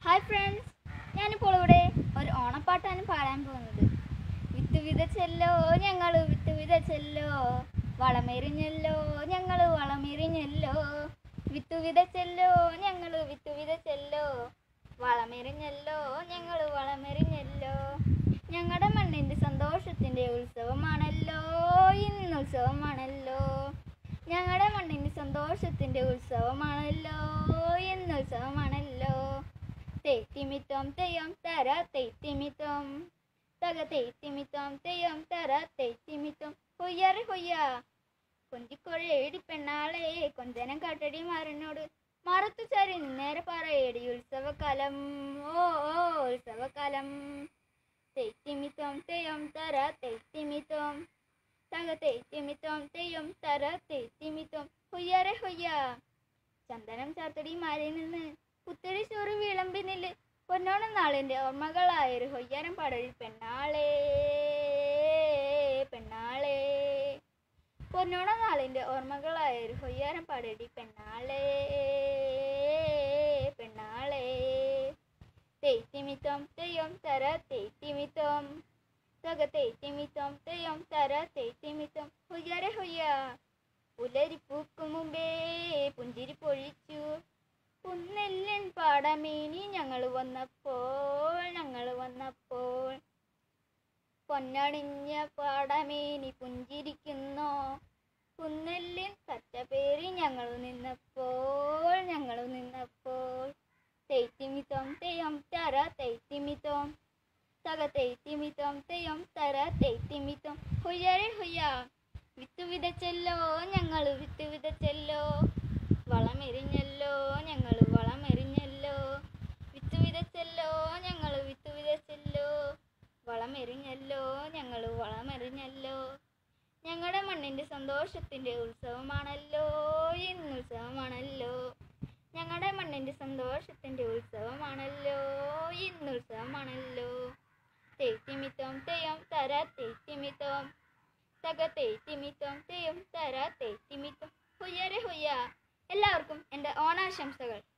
hi friends ഞാനിപ്പോൾ ഇവിടെ ഒരു ഓണപ്പാട്ടാണ് പാടാൻ പോകുന്നത് വിത്ത് വിതച്ചല്ലോ ഞങ്ങൾ വിത്ത് വിതച്ചല്ലോ വളമെറിഞ്ഞല്ലോ ഞങ്ങൾ വളമെറിഞ്ഞല്ലോ വിത്ത് വിതച്ചല്ലോ ഞങ്ങൾ വിത്ത് വിതച്ചല്ലോ വളമെറിഞ്ഞല്ലോ ഞങ്ങൾ വളമെറിഞ്ഞല്ലോ ഞങ്ങളുടെ മണ്ണിൻ്റെ സന്തോഷത്തിൻ്റെ ഉത്സവമാണല്ലോ ഇന്ന് ഉത്സവമാണല്ലോ ഞങ്ങളുടെ മണ്ണിൻ്റെ സന്തോഷത്തിൻ്റെ ഉത്സവമാണല്ലോ ഇന്ന് ഉത്സവമാണല്ലോ തെയ്ത്തിമിത്തം തെയ്യം തര തെയ്ത്തിമിത്തം തക തെയ്ത്തിമിത്തം തെയ്യം തര തെയ്ത്തിമിത്തം ഹൊയ്യാറെ ഹൊയ്യ കൊഞ്ചിക്കൊഴേടി പെണ്ണാളെ കൊഞ്ചനം കാട്ടടി മാറിനോട് മറത്തു ചരി നേരെ പറയടി ഉത്സവകാലം ഓ ഓ ഉത്സവകാലം തെയ്ത്തിമിത്തം തെയ്യം തര തെയ്ത്തിമിത്തം തക തെയ്ത്തിമിത്തം തെയ്യം തര തെയ്ത്തിമിത്തം ഹൊയ്യാറെ ഹൊയ്യ ചന്ദനം ചാത്തടി മാറിൽ നിന്ന് പുത്തരി ചോറ് വിളമ്പി നില്ല് പൊന്നോണം നാളിന്റെ ഓർമ്മകളായൊരു ഹൊയ്യാരം പടരി പെണ്ണാളേ പെണ്ണാളേ പൊന്നോണം നാളിന്റെ ഓർമ്മകളായൊരു ഹൊയ്യാരം പടരി പെണ്ണാളേ പെണ്ണാളേ തെയ്ത്തിമിത്തം തെയ്യം തര തെയ്ത്തിമിത്തം തക തെയ്ത്തിമിത്തം തെയ്യം തര തെയ്ത്തിമിത്തം ഹൊയ്യാരെ ഹൊയ്യ പുലരി പൂക്കും മുമ്പേ പുഞ്ചിരി പൊഴിച്ചു പുന്നെല്ലൻ പാടമേനി ഞങ്ങൾ വന്നപ്പോൾ ഞങ്ങൾ വന്നപ്പോൾ പൊന്നണിഞ്ഞ പാടമേനി പുഞ്ചിരിക്കുന്നോ പുന്നെല്ലിൻ പച്ചപ്പേറി ഞങ്ങൾ നിന്നപ്പോൾ ഞങ്ങൾ നിന്നപ്പോൾ തെയ്ത്തിമിത്തം തെയ്യം തര തെയ്ത്തിമിത്തം തക തെയ്ത്തിമിത്തം തെയ്യം തര തെയ്ത്തിമിത്തം ഹൊയ്യാരെ ഹൊയ്യ വിത്ത് വിതച്ചല്ലോ ഞങ്ങൾ വിത്ത് വിതച്ചല്ലോ വളമെറിഞ്ഞല്ലോ ഞങ്ങൾ വളമെറിഞ്ഞല്ലോ വിത്ത് വിതച്ചല്ലോ ഞങ്ങൾ വിത്ത് വിതച്ചല്ലോ വളമെറിഞ്ഞല്ലോ ഞങ്ങൾ വളമെറിഞ്ഞല്ലോ ഞങ്ങളുടെ മണ്ണിൻ്റെ സന്തോഷത്തിൻ്റെ ഉത്സവമാണല്ലോ ഇന്ന് ഉത്സവമാണല്ലോ ഞങ്ങളുടെ മണ്ണിൻ്റെ സന്തോഷത്തിൻ്റെ ഉത്സവമാണല്ലോ ഇന്ന് ഉത്സവമാണല്ലോ തെയ്ത്തിമിത്തം തെയ്യം തര തെയ്ത്തിമിത്തം തക തെയ്ത്തിമിത്തം തെയ്യം തര തെയ്ത്തിമിത്തം ഹുയ്യരെ ഹുയ്യ എല്ലാവർക്കും എൻ്റെ ഓണാശംസകൾ